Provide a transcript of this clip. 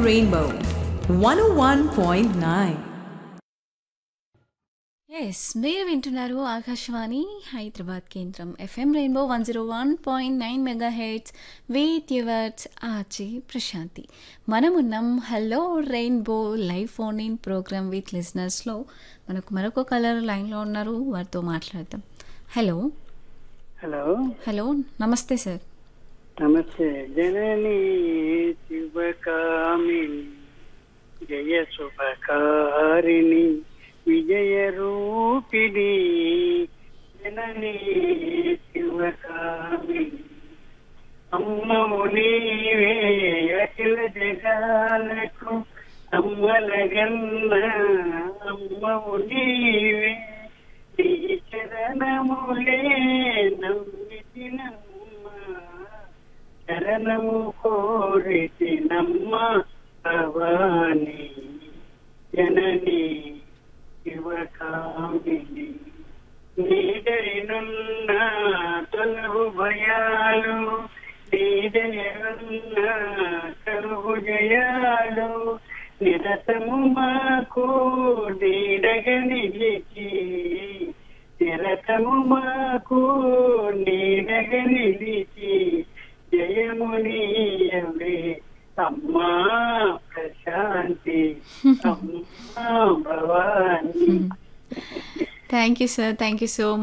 Rainbow 101.9. Yes మీరు వింటున్నారు ఆకాశవాణి హైదరాబాద్ కేంద్రం FM rainbow one zero one point nine megahertz with yours ఆచి ప్రశాంతి మనమున్నాం hello rainbow live phone in programme with లిజనర్స్లో మనకు మరొక కలర్ లైన్లో ఉన్నారు వారితో మాట్లాడదాం హలో హలో హలో నమస్తే సార్ నమస్తే జనని శుభకామిని జయ శుభకారిణి విజయ రూపిణి జనని శివకామిని అమ్మము నీవే అఖిల జగాలకు అమ్మలగన్న అమ్మము నీవే నీ చరణములే నమ్మితినమ్మ శరణము కోరితినమ్మ భవాని జనని శివకామిని నీడనున్న తొలగు భయాలు నీడనున్న కలుగు జయాలు నిరతము మాకు నీడగ నిలిచి నిరతము మాకు నీడగ నిలిచి జయమునీయవే అమ్మా ప్రశాంతి అమ్మా Bhavani thank you sir thank you so